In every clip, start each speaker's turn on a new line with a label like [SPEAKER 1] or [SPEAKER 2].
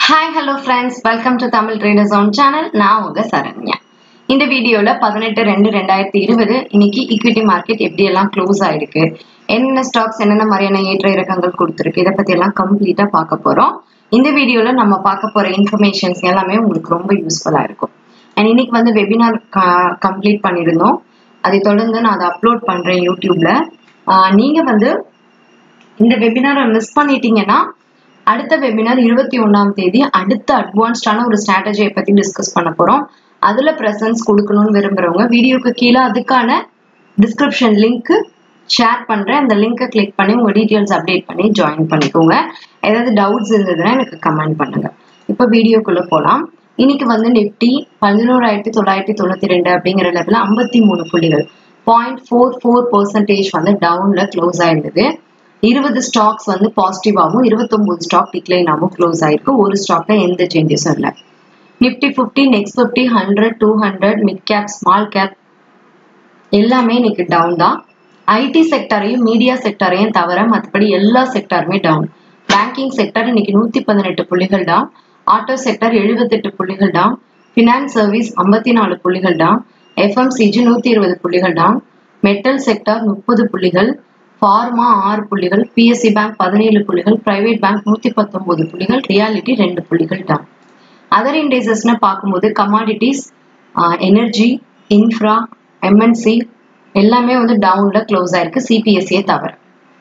[SPEAKER 1] hi hello friends welcome to Tamil traders on channel நான் உங்க சரண்யா இந்த வீடியோவில் பதினெட்டு ரெண்டு ரெண்டாயிரத்தி இருபது இன்னைக்கு ஈக்விட்டி மார்க்கெட் எப்படி எல்லாம் க்ளோஸ் ஆயிருக்கு என்னென்ன ஸ்டாக்ஸ் என்னென்ன மாதிரியான ஏற்ற இறக்கங்கள் கொடுத்துருக்கு இதை பற்றி எல்லாம் கம்ப்ளீட்டாக பார்க்க போகிறோம் இந்த வீடியோவில் நம்ம பார்க்க போகிற இன்ஃபர்மேஷன்ஸ் எல்லாமே உங்களுக்கு ரொம்ப யூஸ்ஃபுல்லாக இருக்கும் அண்ட் இன்னைக்கு வந்து வெபினார் கம்ப்ளீட் பண்ணியிருந்தோம் அதை தொடர்ந்து நான் அதை அப்லோட் பண்ணுறேன் யூடியூப்ல நீங்கள் வந்து இந்த வெபினாரை மிஸ் பண்ணிட்டீங்கன்னா அடுத்த வெபினார் இருபத்தி ஒன்றாம் தேதி அடுத்த அட்வான்ஸ்டான ஒரு ஸ்ட்ராட்டஜியை பற்றி டிஸ்கஸ் பண்ண போகிறோம் அதில் ப்ரெசன்ஸ் கொடுக்கணும்னு விரும்புகிறவங்க வீடியோக்கு கீழே அதுக்கான டிஸ்கிரிப்ஷன் லிங்க்கு ஷேர் பண்ணுறேன் அந்த லிங்க்கை கிளிக் பண்ணி உங்கள் டீட்டெயில்ஸ் அப்டேட் பண்ணி ஜாயின் பண்ணிக்கோங்க ஏதாவது டவுட்ஸ் இருந்ததுன்னா எனக்கு கமெண்ட் பண்ணுங்கள் இப்போ வீடியோக்குள்ளே போகலாம் இன்னைக்கு வந்து நிஃப்டி பதினோராயிரத்தி தொள்ளாயிரத்தி தொண்ணூற்றி ரெண்டு அப்படிங்கிற லெவலில் ஐம்பத்தி மூணு புள்ளிகள் பாயிண்ட் ஃபோர் ஃபோர் பர்சன்டேஜ் வந்து டவுனில் க்ளோஸ் ஆயிருந்தது இருபது ஸ்டாக்ஸ் வந்து பாசிட்டிவாகவும் இருபத்தொம்போது ஸ்டாக் டிக்ளைனாகவும் க்ளோஸ் ஆயிருக்கு ஒரு ஸ்டாக்ல எந்த சேஞ்சஸும் இல்லை Nifty fifty next fifty hundred two hundred mid cap small cap எல்லாமே இன்னைக்கு டவுன் தான் ஐடி செக்டரையும் மீடியா செக்டரையும் தவிர மற்றபடி எல்லா செக்டருமே டவுன் பேங்கிங் செக்டர் இன்னைக்கு நூத்தி பதினெட்டு புள்ளிகள் டவுன் ஆட்டோ செக்டர் எழுபத்தெட்டு புள்ளிகள் டவுன் ஃபினான்ஸ் சர்வீஸ் ஐம்பத்தி நாலு புள்ளிகள் டவுன் எஃப்எம்சிஜி நூத்தி இருபது புள்ளிகள் டவுன் மெட்டல் செக்டர் முப்பது புள்ளிகள் ஃபார்மா ஆறு புள்ளிகள் பிஎஸ்சி பேங்க் பதினேழு புள்ளிகள் பிரைவேட் பேங்க் நூத்தி பத்தொன்பது புள்ளிகள் ரியாலிட்டி ரெண்டு புள்ளிகள் டவுன் அதர் இண்டேசஸ்னு பார்க்கும்போது கமாடிட்டிஸ் எனர்ஜி இன்ஃப்ரா எம்என்சி எல்லாமே வந்து டவுன்ல க்ளோஸ் ஆயிருக்கு சிபிஎஸ்சியை தவிர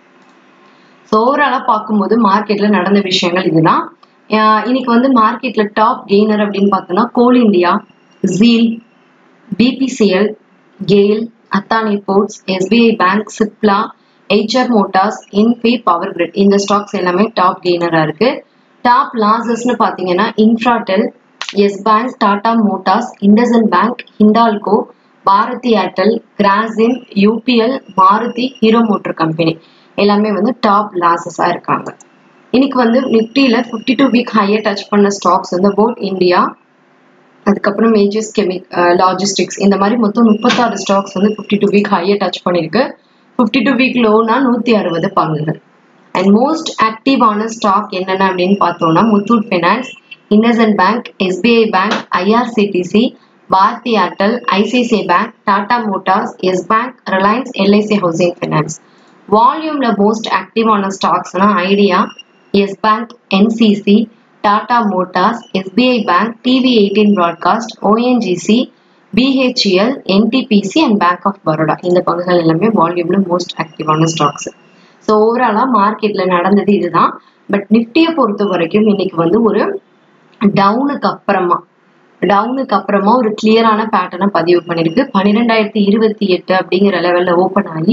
[SPEAKER 1] ஸோ ஓவராலாக பார்க்கும்போது மார்க்கெட்ல நடந்த விஷயங்கள் இதுதான் இன்னைக்கு வந்து மார்க்கெட்ல டாப் கெய்னர் அப்படின்னு பார்த்தோம்னா Coal India Zeel BPCL GAIL Adani Ports SBI Bank Cipla Eicher Motors Infy Power Grid இந்த ஸ்டாக்ஸ் எல்லாமே டாப் கெய்னரா இருக்கு டாப் லாசஸ்னு பாத்தீங்கன்னா Infratel Yes Bank Tata Motors IndusInd Bank Hindalco Bharti Airtel Grasim UPL Maruti Hero Motor Company எல்லாமே வந்து டாப் லாசஸா இருக்காங்க இன்னைக்கு வந்து நிப்டியில fifty two week higher touch பண்ண ஸ்டாக்ஸ் வந்து போட் இந்தியா அதுக்கப்புறம் மேஜர்ஸ் கெமிக் லாஜிஸ்டிக்ஸ் இந்த மாதிரி மொத்தம் முப்பத்தாறு ஸ்டாக்ஸ் வந்து fifty two week higher touch பண்ணியிருக்கு ஃபிஃப்டி டூ வீக் லோனா நூற்றி அறுபது பங்குகள் அண்ட் மோஸ்ட் ஆக்டிவான ஸ்டாக் என்னென்ன அப்படின்னு பார்த்தோம்னா Muthoot Finance IndusInd Bank SBI Bank IRCTC Bharti Airtel ICICI Bank Tata Motors Yes Bank Reliance LIC Housing Finance வால்யூம்ல மோஸ்ட் ஆக்டிவான ஸ்டாக்ஸ்னா Idea Yes Bank NCC Tata Motors SBI Bank TV eighteen Broadcast ONGC BHEL NTPC and Bank of Baroda இந்த பங்குகள் எல்லாமே வால்யூம்ல most ஆக்டிவான stocks so ஓவராலா மார்க்கெட்ல நடந்தது இதுதான் பட் நிஃப்டியை பொறுத்த வரைக்கும் இன்னைக்கு வந்து ஒரு டவுனுக்கு அப்புறமா டவுனுக்கு அப்புறமா ஒரு கிளியரான பேட்டர்னை பதிவு பண்ணிருக்கு பன்னிரெண்டாயிரத்தி இருபத்தி எட்டு அப்படிங்கிற லெவல்ல ஓப்பன் ஆகி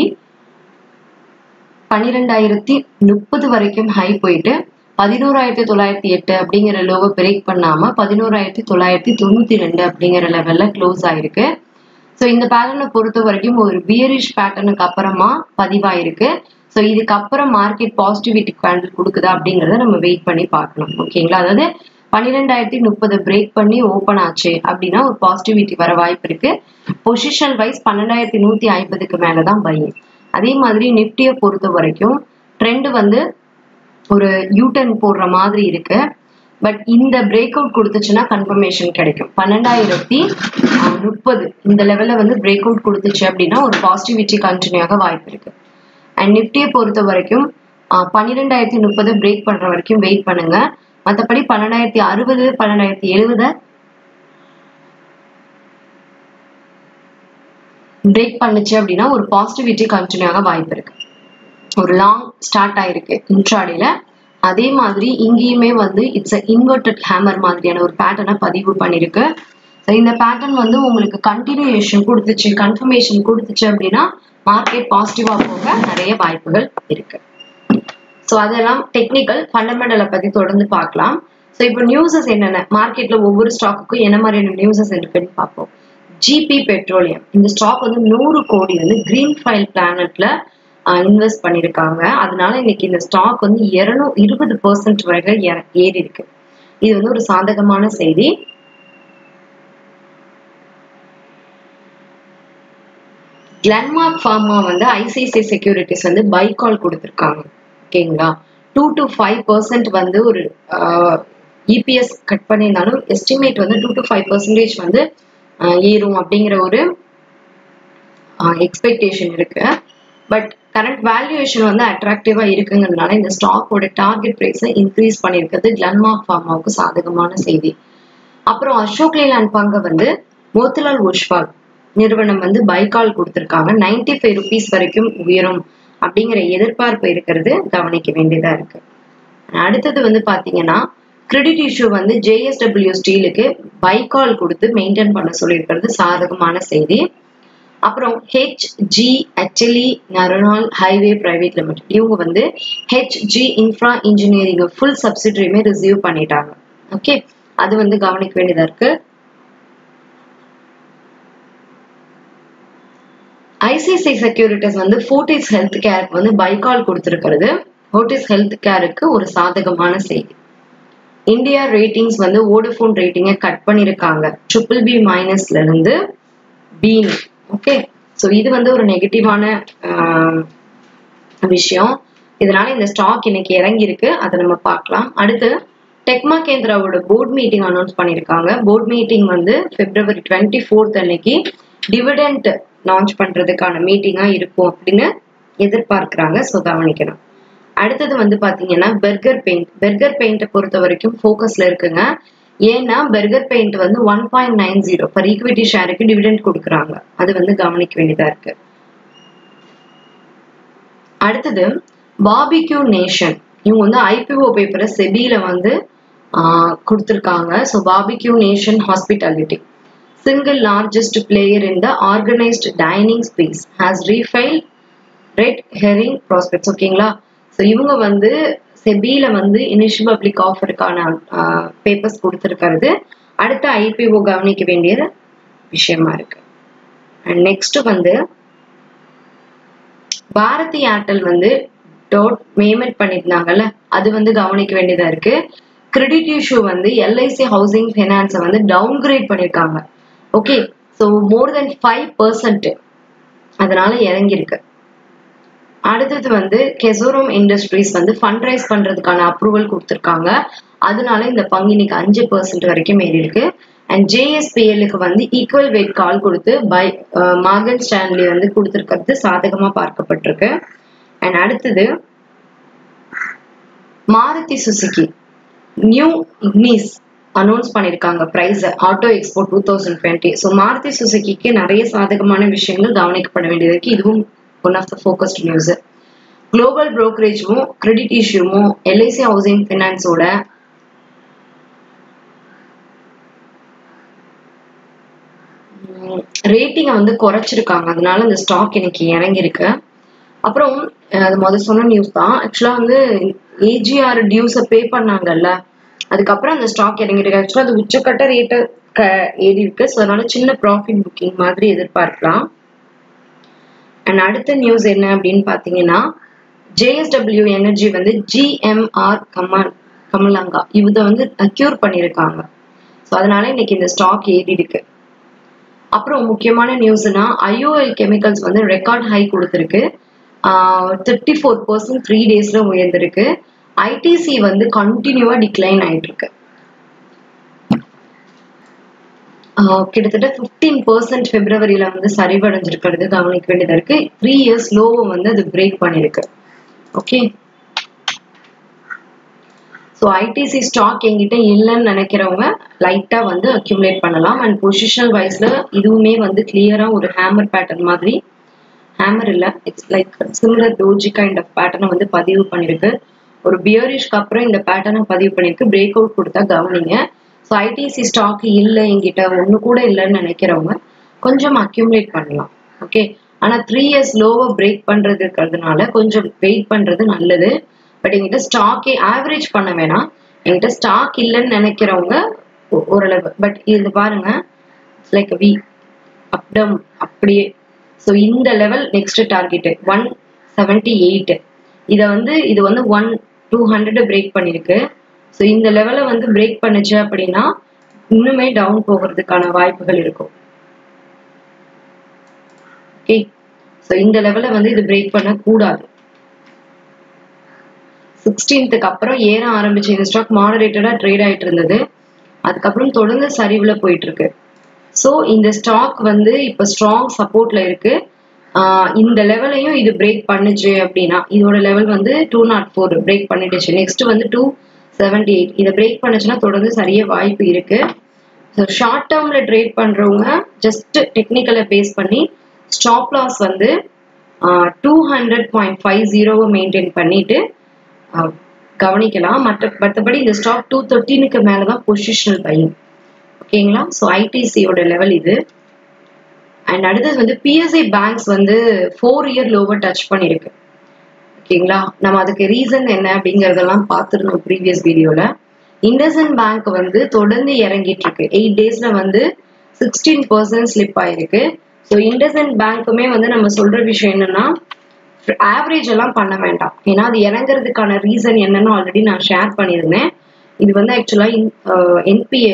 [SPEAKER 1] பன்னிரெண்டாயிரத்தி முப்பது வரைக்கும் ஹை போயிட்டு பதினோராயிரத்தி தொள்ளாயிரத்தி எட்டு அப்படிங்கிற லோவை பிரேக் பண்ணாம பதினோராயிரத்தி தொள்ளாயிரத்தி தொண்ணூத்தி ரெண்டு அப்படிங்கிற லெவல்ல க்ளோஸ் ஆயிருக்கு ஸோ இந்த பேட்டர்னை பொறுத்த வரைக்கும் ஒரு பியரிஷ் பேட்டர்னுக்கு அப்புறமா பதிவாயிருக்கு ஸோ இதுக்கப்புறம் மார்க்கெட் பாசிட்டிவிட்டி கேண்டில் கொடுக்குதா அப்படிங்கிறத நம்ம வெயிட் பண்ணி பார்க்கணும் ஓகேங்களா அதாவது பன்னிரெண்டாயிரத்தி முப்பது பிரேக் பண்ணி ஓப்பன் ஆச்சு அப்படின்னா ஒரு பாசிட்டிவிட்டி வர வாய்ப்பு இருக்கு பொசிஷன் வைஸ் பன்னெண்டாயிரத்தி நூத்தி ஐம்பதுக்கு மேலதான் பையன் அதே மாதிரி நிப்டியை பொறுத்த வரைக்கும் ட்ரெண்ட் வந்து ஒரு யூட்டன் போடுற மாதிரி இருக்கு பட் இந்த பிரேக் அவுட் கொடுத்துச்சுன்னா கன்ஃபர்மேஷன் கிடைக்கும் பன்னெண்டாயிரத்தி முப்பது இந்த லெவல்ல வந்து பிரேக் அவுட் கொடுத்துச்சு அப்படின்னா ஒரு பாசிட்டிவிட்டி கண்டினியூ ஆக வாய்ப்பு இருக்கு அண்ட் நிப்டியை பொறுத்த வரைக்கும் பன்னிரெண்டாயிரத்தி முப்பது பிரேக் பண்ற வரைக்கும் வெயிட் பண்ணுங்க மற்றபடி பன்னெண்டாயிரத்தி அறுபது பன்னெண்டாயிரத்தி எழுபது பிரேக் பண்ணுச்சு அப்படின்னா ஒரு பாசிட்டிவிட்டி கண்டினியூ ஆக வாய்ப்பு இருக்கு ஒரு லாங் ஸ்டார்ட் ஆயிருக்கு இன்ட்ராடேல அதே மாதிரி இங்கேயுமே வந்து இட்ஸ் அ இன்வெர்டட் ஹேமர் மாதிரியான ஒரு பேட்டர்னை பதிவு பண்ணிருக்கு இந்த பேட்டர்ன் வந்து உங்களுக்கு கண்டினியூஷன் கொடுத்துச்சு கன்ஃபர்மேஷன் கொடுத்துச்சு அப்படின்னா மார்க்கெட் பாசிட்டிவா போக நிறைய வாய்ப்புகள் இருக்கு ஸோ அதெல்லாம் டெக்னிக்கல் ஃபண்டமெண்டலை பத்தி தொடர்ந்து பார்க்கலாம் ஸோ இப்போ நியூஸஸ் என்னென்ன மார்க்கெட்ல ஒவ்வொரு ஸ்டாக்குக்கும் என்ன மாதிரியான நியூஸஸ் இருக்குன்னு பார்ப்போம் ஜிபி பெட்ரோலியம் இந்த ஸ்டாக் வந்து நூறு கோடி வந்து கிரீன் ஃபைல் பிளானட்ல இன்வெஸ்ட் பண்ணியிருக்காங்க அதனால இன்னைக்கு இந்த ஸ்டாக் வந்து இருநூ இருபது பர்சன்ட் வரைக்கும் ஏறி இருக்கு இது வந்து ஒரு சாதகமான செய்தி கிளன்மார்க் ஃபார்மா வந்து ஐசிஐசிஐ செக்யூரிட்டிஸ் வந்து பை கால் கொடுத்துருக்காங்க ஓகேங்களா டூ டு ஃபைவ் பர்சன்ட் வந்து ஒரு இபிஎஸ் கட் பண்ணியிருந்தாலும் எஸ்டிமேட் வந்து டூ டு ஃபைவ் பர்சன்டேஜ் வந்து ஏறும் அப்படிங்கிற ஒரு எக்ஸ்பெக்டேஷன் இருக்கு பட் கரண்ட் வேல்யூவேஷன் வந்து அட்ராக்டிவா இருக்குங்கிறதுனால இந்த ஸ்டாக்கோட டார்கெட் ப்ரைஸை இன்க்ரீஸ் பண்ணியிருக்கிறது கிளன்மார்க் ஃபார்மாவுக்கு சாதகமான செய்தி அப்புறம் அசோக் லேலாண்ட் பங்கை வந்து மோத்திலால் ஒஷ்வால் நிறுவனம் வந்து பைக்கால் கொடுத்துருக்காங்க நைன்டி ஃபைவ் ருபீஸ் வரைக்கும் உயரும் அப்படிங்கிற எதிர்பார்ப்பு இருக்கிறது கவனிக்க வேண்டியதா இருக்கு அடுத்தது வந்து பாத்தீங்கன்னா கிரெடிட் இஷ்யூ வந்து ஜேஎஸ்டபிள்யூ ஸ்டீலுக்கு பைக்கால் கொடுத்து மெயின்டைன் பண்ண சொல்லியிருக்கிறது சாதகமான செய்தி அப்புறம் HG actually Narnaul highway private limited இவங்க வந்து ஹெச்ஜி இன்ஃப்ரா இன்ஜினியரிங் ஃபுல் சப்சிடரியுமே ரிசீவ் பண்ணிட்டாங்க ஓகே அது வந்து கவனிக்க வேண்டியதா இருக்கு ஐசிஐசிஐ செக்யூரிட்டிஸ் வந்து ஃபோர்டிஸ் ஹெல்த் கேருக்கு வந்து பைக்கால் கொடுத்துருக்கிறது ஃபோர்டிஸ் ஹெல்த் கேருக்கு ஒரு சாதகமான செய்தி இந்தியா ரேட்டிங்ஸ் வந்து ஓடோஃபோன் ரேட்டிங்கை கட் பண்ணியிருக்காங்க ட்ரிபிள் பி மைனஸ்ல இருந்து பீன் ஓகே ஸோ இது வந்து ஒரு நெகட்டிவான விஷயம் இதனால இந்த ஸ்டாக் இன்னைக்கு இறங்கி இருக்கு அதை நம்ம பார்க்கலாம் அடுத்து டெக்மா கேந்திராவோட போர்ட் மீட்டிங் அனௌன்ஸ் பண்ணியிருக்காங்க போர்ட் மீட்டிங் வந்து பிப்ரவரி டுவெண்ட்டி ஃபோர்த் அன்னைக்கு டிவிடெண்ட் லான்ச் பண்றதுக்கான மீட்டிங்கா இருக்கும் அப்படின்னு எதிர்பார்க்கிறாங்க ஸோ கவனிக்கணும் அடுத்தது வந்து பாத்தீங்கன்னா பெர்கர் பெயிண்ட் பெர்கர் பெயிண்ட்டை பொறுத்த வரைக்கும் ஃபோக்கஸ்ல இருக்குங்க ஏன்னா பெர்கர் பெயிண்ட் வந்து one point nine zero per equity ஷேருக்கு டிவிடெண்ட் கொடுக்குறாங்க அது வந்து கவனிக்க வேண்டியதா இருக்கு அடுத்தது பாபிக்யூ நேஷன் இவங்க வந்து ஐபிஓ பேப்பரை செபியில வந்து கொடுத்துருக்காங்க so Barbeque Nation hospitality single largest player in the organised dining space has refile red herring prospects ஓகேங்களா ஸோ இவங்க வந்து செபியில வந்து இனிஷியல் பப்ளிக் ஆஃபருக்கான பேப்பர்ஸ் கொடுத்துருக்கிறது அடுத்த ஐபிஓ கவனிக்க வேண்டிய விஷயமா இருக்கு அண்ட் நெக்ஸ்ட் வந்து பாரதி ஏர்டெல் வந்து டோட் பேமெண்ட் பண்ணியிருந்தாங்கல்ல அது வந்து கவனிக்க வேண்டியதா இருக்கு கிரெடிட் இஷ்யூ வந்து எல்ஐசி ஹவுசிங் ஃபைனான்ஸை வந்து டவுன் கிரேட் பண்ணியிருக்காங்க okay so more then five percent அதனால இறங்கியிருக்கு அடுத்தது வந்து கெசோரோம் இண்டஸ்ட்ரீஸ் வந்து ஃபண்ட் ரைஸ் பண்றதுக்கான அப்ரூவல் கொடுத்துருக்காங்க அதனால இந்த பங்கு இன்னைக்கு அஞ்சு பர்சன்ட் வரைக்கும் ஏறி இருக்கு அண்ட் ஜேஎஸ்பிஎல்லுக்கு வந்து ஈக்குவல் வெயிட் கால் கொடுத்து பை மார்கன் ஸ்டான்லி வந்து கொடுத்துருக்கிறது சாதகமா பார்க்கப்பட்டிருக்கு அண்ட் அடுத்தது Maruti Suzuki new Ignis announce பண்ணியிருக்காங்க price auto expo two thousand twenty so Maruti சுசுகிக்கு நிறைய சாதகமான விஷயங்கள் கவனிக்கப்பட வேண்டியது இருக்கு இதுவும் one of the focused news global ப்ரோக்கரேஜும் கிரெடிட் இஷ்யூவும் எல்ஐசி ஹவுசிங் ஃபினான்ஸோட ரேட்டிங்கை வந்து குறைச்சிருக்காங்க அதனால இந்த ஸ்டாக் இன்னைக்கு இறங்கியிருக்கு அப்புறம் அது முதல் சொன்ன நியூஸ் தான் ஆக்சுவலா வந்து ஏஜிஆர் டியூஸை பே பண்ணாங்கல்ல அதுக்கப்புறம் அந்த ஸ்டாக் இறங்கிருக்கு ஆக்சுவலா அது உச்சக்கட்ட ரேட்டு ஏறி இருக்கு ஸோ அதனால சின்ன ப்ராஃபிட் புக்கிங் மாதிரி எதிர்பார்க்கலாம் அண்ட் அடுத்த நியூஸ் என்ன அப்படின்னு பார்த்தீங்கன்னா ஜேஎஸ்டபிள்யூ எனர்ஜி வந்து ஜிஎம்ஆர் கமல் கமலாங்கா இவத வந்து அக்யூர் பண்ணியிருக்காங்க ஸோ அதனால இன்னைக்கு இந்த ஸ்டாக் ஏறி இருக்கு அப்புறம் முக்கியமான நியூஸ்னா ஐஓஎல் கெமிக்கல்ஸ் வந்து ரெக்கார்ட் ஹை கொடுத்துருக்கு தேர்ட்டி ஃபோர் பர்சன்ட் த்ரீ டேஸ்ல உயர்ந்திருக்கு ஐடிசி வந்து கண்டினியூவா டிக்ளைன் ஆயிட்டு இருக்கு கிட்டத்தட்ட ஃபிஃப்டீன் பர்சன்ட் பிப்ரவரியில வந்து சரிவடைஞ்சிருக்கிறது கவனிக்க வேண்டியதா இருக்கு த்ரீ இயர்ஸ் லோவை வந்து அது பிரேக் பண்ணிருக்கு ஓகே ஸோ ஐடிசி ஸ்டாக் எங்கிட்ட இல்லைன்னு நினைக்கிறவங்க லைட்டா வந்து அக்யூமுலேட் பண்ணலாம் அண்ட் பொசிஷனல் வைஸ்ல இதுவுமே வந்து கிளியரா ஒரு ஹேமர் பேட்டர்ன் மாதிரி ஹேமர் இல்லை it's like similar doji kind of பேட்டர்னை வந்து பதிவு பண்ணிருக்கு ஒரு பியரிஷ்க்கு அப்புறம் இந்த பேட்டர்னை பதிவு பண்ணிருக்கு பிரேக் அவுட் கொடுத்தா கவனிங்க ஸோ ஐடிசி ஸ்டாக் இல்லை எங்கிட்ட ஒன்று கூட இல்லைன்னு நினைக்கிறவங்க கொஞ்சம் அக்யூமுலேட் பண்ணலாம் ஓகே ஆனால் த்ரீ இயர்ஸ் லோவை பிரேக் பண்ணுறது இருக்கிறதுனால கொஞ்சம் வெயிட் பண்ணுறது நல்லது பட் எங்கிட்ட ஸ்டாக்கே ஆவரேஜ் பண்ண வேணாம் என்கிட்ட ஸ்டாக் இல்லைன்னு நினைக்கிறவங்க ஓரளவு பட் இது பாருங்க லைக் வி அப்டம் அப்படியே ஸோ இந்த level next target one seventy eight இதை வந்து இது வந்து ஒன் டூ ஹண்ட்ரட் பிரேக் பண்ணியிருக்கு ஸோ இந்த லெவலை வந்து பிரேக் பண்ணுச்சு அப்படின்னா இன்னுமே டவுன் போகிறதுக்கான வாய்ப்புகள் இருக்கும் ஓகே ஸோ இந்த லெவலை வந்து இது பிரேக் பண்ண கூடாது சிக்ஸ்டீன்த்துக்கு அப்புறம் ஏற ஆரம்பிச்சு இந்த ஸ்டாக் மாடரேட்டடா ட்ரேட் ஆயிட்டு இருந்தது அதுக்கப்புறம் தொடர்ந்து சரிவுல போயிட்டு இருக்கு ஸோ இந்த ஸ்டாக் வந்து இப்போ ஸ்ட்ராங் சப்போர்ட்ல இருக்கு ஆஹ் இந்த லெவலையும் இது பிரேக் பண்ணுச்சு அப்படின்னா இதோட லெவல் வந்து டூ நாட் ஃபோர் பிரேக் பண்ணிடுச்சு நெக்ஸ்ட் வந்து டூ செவன்டி எயிட் இதை பிரேக் பண்ணுச்சுன்னா தொடர்ந்து சரிய வாய்ப்பு இருக்கு ஸோ ஷார்ட் டேர்ம்ல ட்ரேட் பண்றவங்க ஜஸ்ட் டெக்னிக்கலை பேஸ் பண்ணி ஸ்டாப் லாஸ் வந்து டூ ஹண்ட்ரட் பாயிண்ட் ஃபைவ் ஜீரோவை மெயின்டைன் பண்ணிட்டு ஆஹ் கவனிக்கலாம் மற்ற மற்றபடி இந்த ஸ்டாக் டூ தேர்ட்டீனுக்கு மேலே தான் பொசிஷனல் பையும் ஓகேங்களா ஸோ ஐடிசியோட லெவல் இது அண்ட் அடுத்தது வந்து பிஎஸ்ஐ பேங்க்ஸ் வந்து ஃபோர் இயர் லோவர் டச் பண்ணியிருக்கு ஓகேங்களா நம்ம அதுக்கு ரீசன் என்ன அப்படிங்கறதெல்லாம் பார்த்துருந்தோம் ப்ரீவியஸ் வீடியோல இண்டசன் பேங்க் வந்து தொடர்ந்து இறங்கிட்டு இருக்கு எயிட் டேஸ்ல வந்து சிக்ஸ்டீன் பர்சன்ட் ஸ்லிப் ஆயிருக்கு ஸோ இண்டசன் பேங்க்குமே வந்து நம்ம சொல்ற விஷயம் என்னன்னா ஆவரேஜ் எல்லாம் பண்ண வேண்டாம் ஏன்னா அது இறங்குறதுக்கான ரீசன் என்னன்னு ஆல்ரெடி நான் ஷேர் பண்ணியிருந்தேன் இது வந்து ஆக்சுவலா என்பிஏ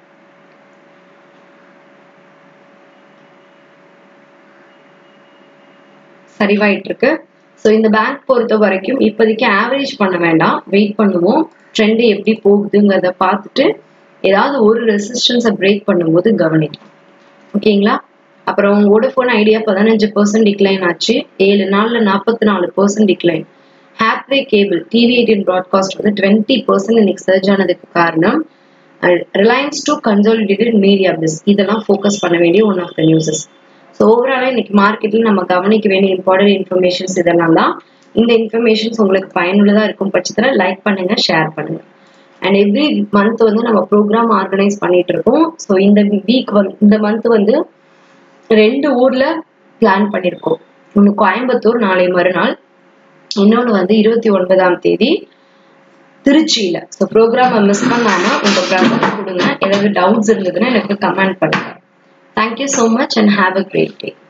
[SPEAKER 1] சரிவாயிட்டு இருக்கு ஸோ இந்த பேங்க் பொறுத்த வரைக்கும் இப்போதைக்கு ஆவரேஜ் பண்ண வேண்டாம் வெயிட் பண்ணுவோம் ட்ரெண்டு எப்படி போகுதுங்கிறத பார்த்துட்டு ஏதாவது ஒரு ரெசிஸ்டன்ஸை பிரேக் பண்ணும்போது கவனிக்கும் ஓகேங்களா அப்புறம் வோடஃபோன் ஐடியா பதினஞ்சு பர்சன்ட் டிக்ளைன் ஆச்சு ஏழு நாள்ல நாற்பத்தி நாலு percent decline Hathway cable TV eighteen broadcast வந்து டுவெண்ட்டி பர்சன்ட் இன்னைக்கு சர்ஜ் ஆனதுக்கு காரணம் ரிலையன்ஸ் டு கன்சாலிடேட்டட் மீடியா பிஸ் இதெல்லாம் ஃபோக்கஸ் பண்ண வேண்டிய one of the newses so ஓவராலாக இன்னைக்கு மார்க்கெட்டில் நம்ம கவனிக்க வேண்டிய இம்பார்ட்டன்ட் இன்ஃபர்மேஷன்ஸ் இதெல்லாம் தான் இந்த இன்ஃபர்மேஷன்ஸ் உங்களுக்கு பயனுள்ளதாக இருக்கும் பட்சத்தில் லைக் பண்ணுங்க ஷேர் பண்ணுங்க அண்ட் எவ்ரி மந்த் வந்து நம்ம ப்ரோக்ராம் ஆர்கனைஸ் பண்ணிட்டு இருக்கோம் ஸோ இந்த வீக் வந்து இந்த மந்த் வந்து ரெண்டு ஊர்ல பிளான் பண்ணியிருக்கோம் ஒன்று கோயம்புத்தூர் நாளை மறுநாள் இன்னொன்று வந்து இருபத்தி ஒன்பதாம் தேதி திருச்சியில ஸோ ப்ரோக்ராமை மிஸ் பண்ணாம உங்க ப்ராப்ளம் கொடுங்க ஏதாவது டவுட்ஸ் இருந்ததுன்னா எனக்கு கமெண்ட் பண்ணுங்க thank you so much and have a great day